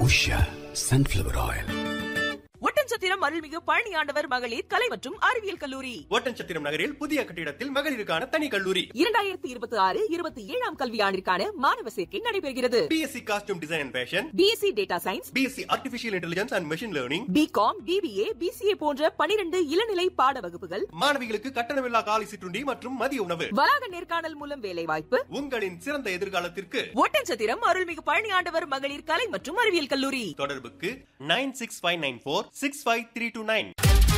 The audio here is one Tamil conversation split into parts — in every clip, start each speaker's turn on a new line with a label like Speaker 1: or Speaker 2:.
Speaker 1: உஷா சன்ஃப்ளவர் ஆயில்
Speaker 2: ஒட்டன்சத்திரம் அருள்மிகு பழனி ஆண்டவர் மகளிர் கலை மற்றும் அறிவியல் கல்லூரி
Speaker 3: ஓட்டன்சத்திரம் நகரில் புதிய கட்டிடத்தில் மகளிருக்கான தனி கல்லூரி
Speaker 2: இரண்டாயிரத்தி இருபத்தி ஆறு இருபத்தி ஏழாம் கல்வியாண்டிற்கான மாணவ சேர்க்கை நடைபெறுகிறது
Speaker 3: BSc costume design and fashion
Speaker 2: BSc data science
Speaker 3: BSc artificial intelligence and machine learning
Speaker 2: BCom BBA BCA போன்ற பனிரெண்டு இளநிலை பாட வகுப்புகள்
Speaker 3: மாணவிகளுக்கு கட்டணமில்லா காலை சிற்றுண்டி மற்றும் மதிய உணவு
Speaker 2: வளாக நேர்காணல் மூலம் வேலை வாய்ப்பு
Speaker 3: உங்களின் சிறந்த எதிர்காலத்திற்கு
Speaker 2: ஒட்டன்சத்திரம் அருள்மிகு பழனி ஆண்டவர் மகளிர் கலை மற்றும் அறிவியல் கல்லூரி
Speaker 3: தொடர்புக்கு nine six five nine four six five three two nine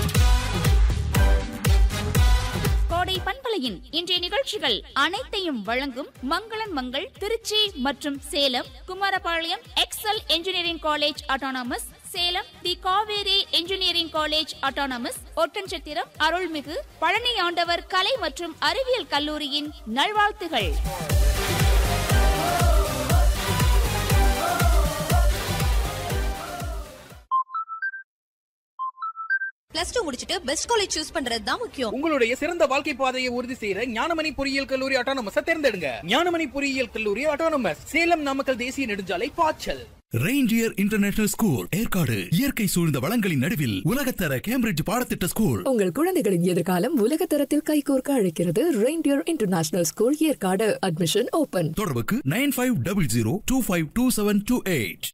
Speaker 4: கோடை பண்பலையின் இன்றைய நிகழ்ச்சிகள் அனைத்தையும் வழங்கும் மங்களன் மங்கள் திருச்சி மற்றும் Salem Kumarapalayam Excel engineering college autonomous Salem the Kaveri engineering college autonomous Oddanchatram அருள்மிகு பழனி ஆண்டவர் கலை மற்றும் அறிவியல் கல்லூரியின் நல்வாழ்த்துகள்
Speaker 5: பிளஸ் டூ முடிச்சிட்டு பெஸ்ட் காலேஜ் சூஸ் பண்றது தான் முக்கியம்
Speaker 6: உங்களுடைய சிறந்த வாழ்க்கை பாதையை உறுதி செய்யற ஞானமணி பொறியியல் கல்லூரி ஆட்டோனமஸ் தேர்ந்தெடுங்க ஞானமணி பொறியியல் கல்லூரி ஆட்டோனமஸ் சேலம் நாமக்கல் தேசிய நெடுஞ்சாலை பாய்ச்சல்
Speaker 7: ரெயின்டியர் இன்டர்நேஷனல் ஸ்கூல் ஏற்காடு இயற்கை சூழ்ந்த வளங்களின் நடுவில் உலகத்தர கேம்பிரிட்ஜ் பாடத்திட்ட ஸ்கூல்
Speaker 8: உங்கள் குழந்தைகளின் எதிர்காலம் உலகத்தரத்தில் கைகோர்க்க அழைக்கிறது reindeer international school Yercaud admission open
Speaker 7: தொடர்புக்கு nine five double zero two five two seven two eight